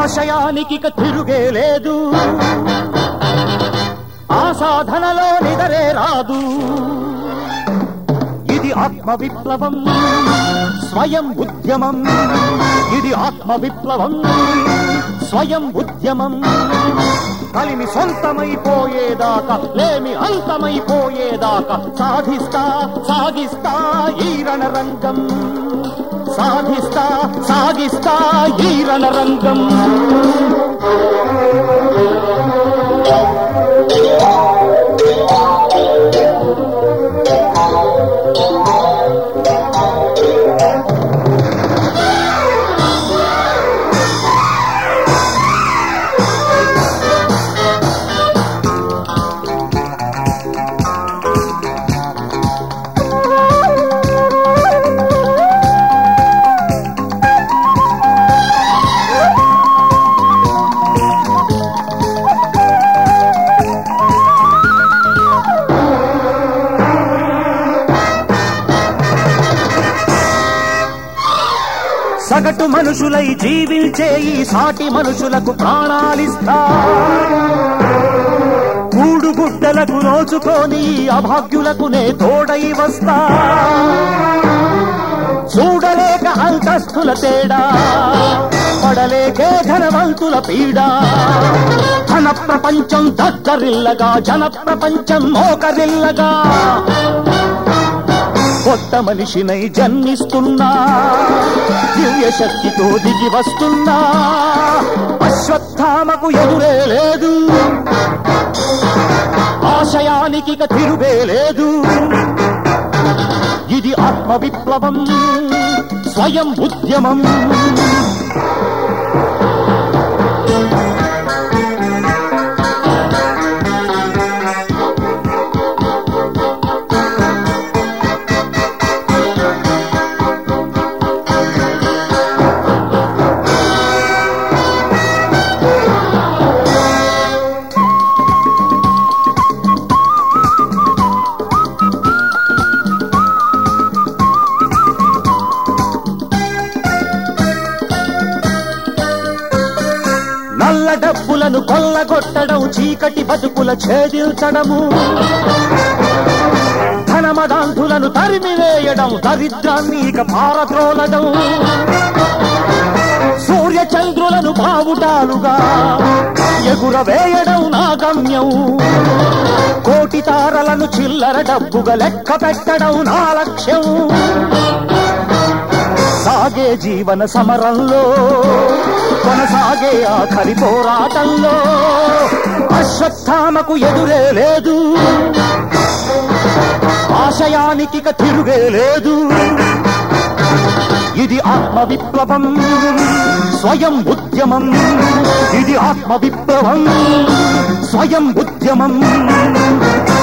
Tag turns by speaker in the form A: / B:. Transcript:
A: ఆశయానికి ఇక తిరుగే లేదు ఆ సాధనలో నిదరే రాదు ఇది ఆత్మ విప్లవం స్వయం ఉద్యమం ఇది ఆత్మ విప్లవం స్వయం ఉద్యమం కలిమి సొంతమైపోయేదాకా లేమి అంతమైపోయేదాకా సాధిస్తా సాగిస్తా ఈ రణరంగం సాధిస్తా సాగిస్తా ఈ రణరంగం సగటు మనుషులై జీవించే ఈ సాటి మనుషులకు ప్రాణాలిస్తా కూడుగుడ్డలకు నోచుకొని ఈ అభాగ్యులకు నే తోడై వస్తా చూడలేక అంతస్తుల తేడా పడలేకే ధనవంతుల పీడ ధన ప్రపంచం దగ్గరిల్లగా జన ప్రపంచం మోకరిల్లగా కొత్త మనిషినై జన్మిస్తున్నా దివ్య శక్తితో దిగి వస్తున్నా అశ్వత్థామకు ఎదురే లేదు ఆశయానికి ఇక తిరుగే లేదు ఇది ఆత్మ విప్లవం స్వయం ఉద్యమం నల్ల డబ్బులను కొల్లగొట్టడం చీకటి బతుకుల ఛేదించడము ధనమదాంధులను తరిమివేయడం దరిద్రాన్ని ఇక పారద్రోలడం సూర్య చంద్రులను బావుటాలుగా ఎగురవేయడం నా గమ్యం కోటి తారలను చిల్లర డబ్బుగా లెక్క పెట్టడం నా లక్ష్యం సాగే జీవన సమరంలో కొనసాగే ఆఖరి పోరాటంలో అశ్వత్థామకు ఎదురే లేదు ఆశయానికి ఇక తిరుగే లేదు ఇది ఆత్మ విప్లవం స్వయం ఉద్యమం ఇది ఆత్మ విప్లవం స్వయం ఉద్యమం